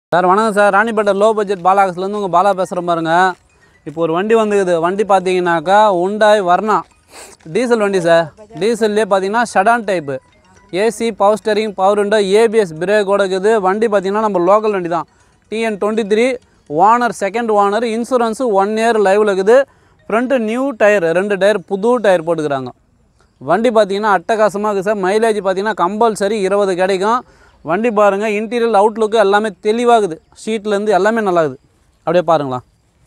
sir வணக்கம் sir Ranipet low budget பாலாகஸ்லேருந்து உங்கள் பாலா பேசுகிறேன் பாருங்க இப்போ ஒரு வண்டி வந்துக்குது வண்டி பார்த்தீங்கன்னாக்கா உண்டாய் வர்ணா டீசல் வண்டி சார் டீசல்லே பார்த்தீங்கன்னா sedan type AC power steering power window ABS பிரேக்கோட இருக்குது வண்டி பார்த்தீங்கன்னா நம்ம லோக்கல் வண்டி தான் TN twenty three owner second owner insurance one year லைவில் இருக்குது ஃப்ரண்ட்டு நியூ டயர் ரெண்டு டயர் புது டயர் போட்டுக்கிறாங்க வண்டி பார்த்தீங்கன்னா அட்டகாசமாக இருக்குது சார் மைலேஜ் பார்த்தீங்கன்னா கம்பல்சரி இருபது கிடைக்கும் வண்டி பாருங்கள் இன்டீரியல் அவுட்லுக்கு எல்லாமே தெளிவாகுது ஷீட்லேருந்து எல்லாமே நல்லாகுது அப்படியே பாருங்களா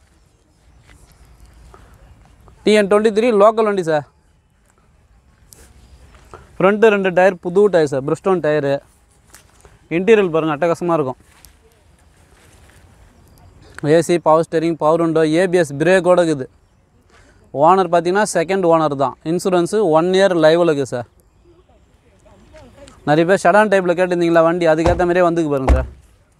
டிஎன் டுவெண்ட்டி த்ரீ லோக்கல் வண்டி சார் ஃப்ரண்ட்டு ரெண்டு டயர் புது tyre sir Bridgestone tyre interior பாருங்கள் அட்டகாசமாக இருக்கும் AC power steering power window ABS பிரேக்கோட இருக்குது ஓனர் பார்த்தீங்கன்னா செகண்ட் ஓனர் தான் இன்சூரன்ஸு ஒன் இயர் லைவில் இருக்குது சார் நிறைய பேர் ஷடான் டைப்பில் கேட்டிருந்தீங்களா வண்டி அதுக்கேற்ற மாதிரியே வந்துக்கு பாருங்க சார்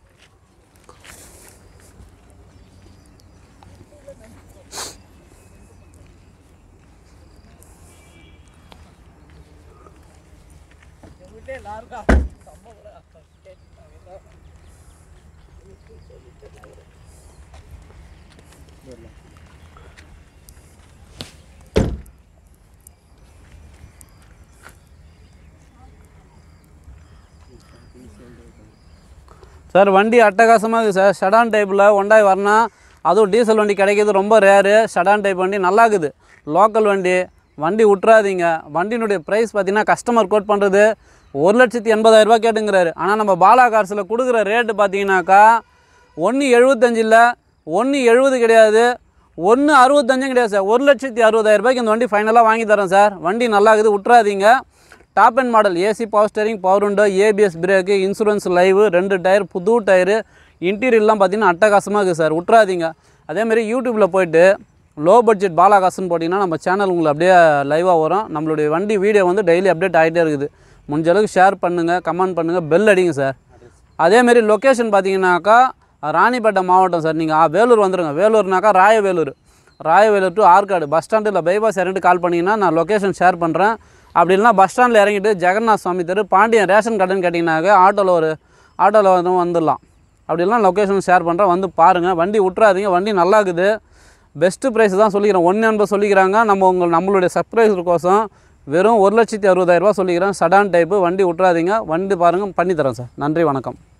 சார் வண்டி அட்டகாசமாக இருக்குது சார் ஷடான் டைப்பில் ஒண்டாய் வரணும் அதுவும் டீசல் வண்டி கிடைக்கிறது ரொம்ப ரேரு ஷடான் டைப் வண்டி நல்லா இருக்குது லோக்கல் வண்டி வண்டி விட்றாதீங்க வண்டியினுடைய ப்ரைஸ் பார்த்தீங்கன்னா கஸ்டமர் கோட் பண்ணுறது ஒரு லட்சத்தி எண்பதாயிரரூபா கேட்டுங்கிறாரு ஆனால் நம்ம பாலா கார்ஸில் கொடுக்குற ரேட்டு பார்த்தீங்கன்னாக்கா ஒன்று எழுபத்தஞ்சு இல்லை ஒன்று எழுபது கிடையாது ஒன்று அறுபத்தஞ்சும் கிடையாது சார் ஒரு லட்சத்தி அறுபதாயிரம் ரூபாய்க்கு இந்த வண்டி ஃபைனலாக வாங்கி தரேன் சார் வண்டி நல்லா இருக்குது விட்றாதீங்க top and model AC power steering power window ABS brake insurance live ரெண்டு டயர் புது டயரு இன்டீரியர்லாம் பார்த்தீங்கன்னா அட்டகாசமாக இருக்குது சார் விட்றாதீங்க அதேமாரி யூடியூப்பில் போயிட்டு லோ பட்ஜெட் பாலாகாசுன்னு போட்டிங்கன்னா நம்ம சேனல் உங்களுக்கு அப்படியே லைவாக வரும் நம்மளுடைய வண்டி வீடியோ வந்து டெய்லி அப்டேட் ஆகிட்டே இருக்குது முடிஞ்ச அளவுக்கு ஷேர் பண்ணுங்கள் கமெண்ட் பண்ணுங்கள் பெல் அடிங்க சார் அதேமாரி லொக்கேஷன் பார்த்தீங்கன்னாக்கா ராணிப்பேட்டை மாவட்டம் சார் நீங்கள் வேலூர் வந்துடுங்க வேலூர்னாக்கா ராயவேலூர் ராயவேலூர் டு ஆற்காடு பஸ் ஸ்டாண்டில் பைபாஸ் இறங்கிட்டு கால் பண்ணிங்கன்னா நான் லொக்கேஷன் ஷேர் பண்ணுறேன் அப்படி இல்லைனா பஸ் ஸ்டாண்டில் இறங்கிட்டு ஜெகநாத் சுவாமி தெரு பாண்டியன் ரேஷன் கடைன்னு கேட்டிங்கனாக்கா ஆட்டோவில் ஒரு ஆட்டோவில் வந்து வந்துடலாம் அப்படி இல்லைனா லொக்கேஷன் ஷேர் பண்ணுறேன் வந்து பாருங்கள் வண்டி விட்றாதீங்க வண்டி நல்லா இருக்குது பெஸ்ட்டு ப்ரைஸ் தான் சொல்லிக்கிறேன் ஒன்று எண்பது சொல்லிக்கிறாங்க நம்ம உங்கள் நம்மளுடைய சர்ப்ரைஸ் கோசம் வெறும் ஒரு லட்சத்தி அறுபதாயிரரூபா சொல்லிக்கிறேன் சடான் டைப்பு வண்டி விட்றாதீங்க வண்டி பாருங்கள் பண்ணி தரேன் சார் நன்றி வணக்கம்